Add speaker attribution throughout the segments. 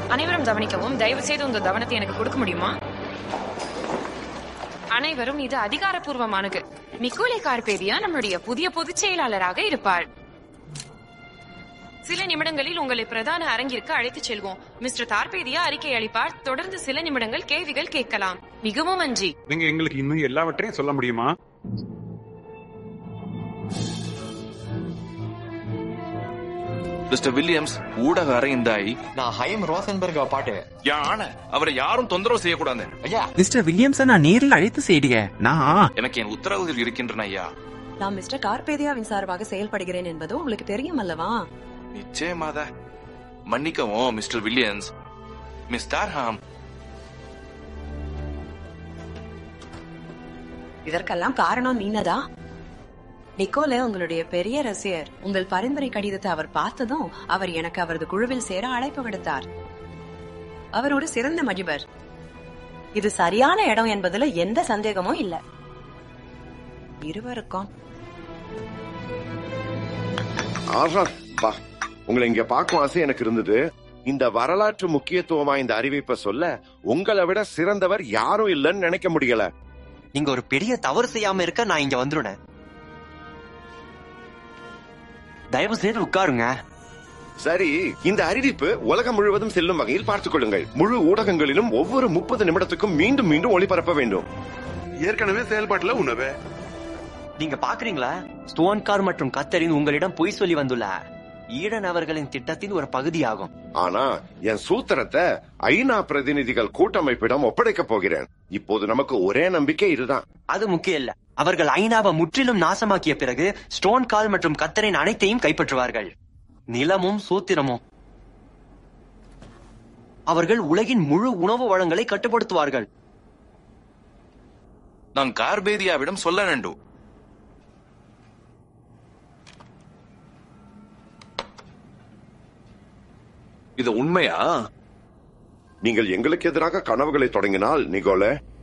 Speaker 1: அனைவரும் கவனிக்கவும் தயவு செய்து உங்க கவனத்தை எனக்கு கொடுக்க முடியுமா அனைவரும் இது அதிகாரப்பூர்வமானது மிக்கோலே கார்பேதியா நம்முடைய புதிய பொதுச் செயலாளராக இருப்பாள் சில நிமிடங்களில் உங்களை பிரதான அரங்கிற்கு அழைத்துச் செல்வோம் மிஸ்டர் தார்பேதியா அறிக்கை அளிப்பார் தொடர்ந்து சில நிமிடங்கள் கேள்விகள் கேட்கலாம் மிகவும் நன்றி
Speaker 2: நீங்க எங்களுக்கு இன்னும் எல்லாவற்றையும் சொல்ல முடியுமா
Speaker 3: மிஸ்டர் வில்லியம்ஸ் ஊடக அறையிந்தாய்
Speaker 4: நான் ஹைம் ரோசன்பர்க பாட்டு
Speaker 3: யான அவரை யாரும் தொந்தரவு செய்யக்கூடாது
Speaker 4: ஐயா
Speaker 5: மிஸ்டர் வில்லியம்ஸை நான் நேரில் அழைத்து செய்யுங்க நான்
Speaker 3: எனக்கு என் உத்தரவுகள் இருக்கின்றன ஐயா
Speaker 6: நான் மிஸ்டர் கார்பேதியாவின் சார்பாக செயல்படுகிறேன் என்பது உங்களுக்கு தெரியும் அல்லவா
Speaker 3: நிச்சயமாத மன்னிக்கவும் மிஸ்டர் வில்லியம்ஸ் மிஸ் டார்ஹாம்
Speaker 6: இதற்கெல்லாம் காரணம் நீனதா நிக்கோல உங்களுடைய பெரிய ரசிகர் உங்கள் பரிந்துரை கடிதத்தை அவர் பார்த்ததும் அவர் எனக்கு அவரது குழுவில் சேர அழைப்பு விடுத்தார் அவர் ஒரு சிறந்த மஜிபர் இது சரியான இடம் என்பதுல எந்த சந்தேகமும் இல்ல இருவருக்கும்
Speaker 7: ஆஹா பா உங்களை இங்க பார்க்கும் ஆசை எனக்கு இருந்தது இந்த வரலாற்று முக்கியத்துவமா இந்த அறிவிப்பை சொல்ல உங்களை விட சிறந்தவர் யாரும் இல்லைன்னு நினைக்க முடியல
Speaker 8: நீங்க ஒரு பெரிய தவறு செய்யாம இருக்க நான் இங்க வந்துருனேன் தயவு செய்து உட்காருங்க
Speaker 7: சரி இந்த அறிவிப்பு உலகம் முழுவதும் செல்லும் வகையில் பார்த்துக் கொள்ளுங்கள் முழு ஊடகங்களிலும் ஒவ்வொரு முப்பது நிமிடத்துக்கும் மீண்டும் மீண்டும் ஒளிபரப்ப வேண்டும்
Speaker 2: ஏற்கனவே செயல்பாட்டுல உணவு
Speaker 8: நீங்க பாக்குறீங்களா ஸ்டோன் கார் மற்றும் கத்தரின் உங்களிடம் பொய் சொல்லி வந்துள்ள ஈடன் அவர்களின் திட்டத்தின் ஒரு பகுதியாகும்
Speaker 7: ஆனா என் சூத்திரத்தை ஐநா பிரதிநிதிகள் கூட்டமைப்பிடம் ஒப்படைக்கப் போகிறேன் இப்போது நமக்கு ஒரே நம்பிக்கை இதுதான்
Speaker 8: அது முக்கியம் இல்ல அவர்கள் ஐநாவை முற்றிலும் நாசமாக்கிய பிறகு ஸ்டோன் கால் மற்றும் கத்தரின் அனைத்தையும் கைப்பற்றுவார்கள் நிலமும் சூத்திரமும் அவர்கள் உலகின் முழு உணவு வளங்களை கட்டுப்படுத்துவார்கள்
Speaker 3: நான் கார்பேதியாவிடம் சொல்ல வேண்டும் இது உண்மையா
Speaker 7: நீங்கள் எங்களுக்கு எதிராக கனவுகளை தொடங்கினால் நிகோல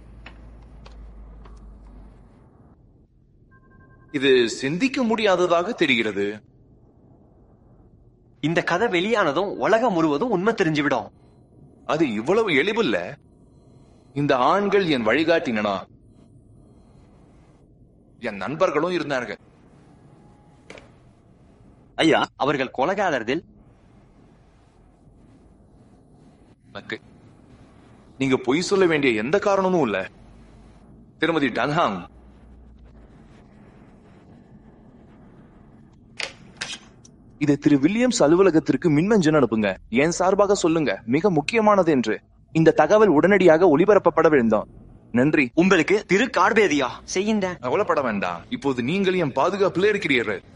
Speaker 3: இது சிந்திக்க முடியாததாக தெரிகிறது
Speaker 8: இந்த கதை வெளியானதும் உலகம் முழுவதும் உண்மை தெரிஞ்சுவிடும்
Speaker 3: அது இவ்வளவு எளிதில்ல இந்த ஆண்கள் என் வழிகாட்டினா என் நண்பர்களும் இருந்தார்கள்
Speaker 8: ஐயா அவர்கள் கொலகாரர்கள்
Speaker 3: எனக்கு நீங்க பொய் சொல்ல வேண்டிய எந்த காரணமும் இல்ல திருமதி டன்ஹாங் இதை திரு வில்லியம்ஸ் அலுவலகத்திற்கு மின்னஞ்சல் அனுப்புங்க என் சார்பாக சொல்லுங்க மிக முக்கியமானது என்று இந்த தகவல் உடனடியாக ஒளிபரப்பப்பட வேண்டும் நன்றி
Speaker 8: உங்களுக்கு திரு கார்பேதியா செய்யுங்க
Speaker 3: கவலைப்பட வேண்டாம் இப்போது நீங்கள் என் பாதுகாப்பில் இருக்கிறீர்கள்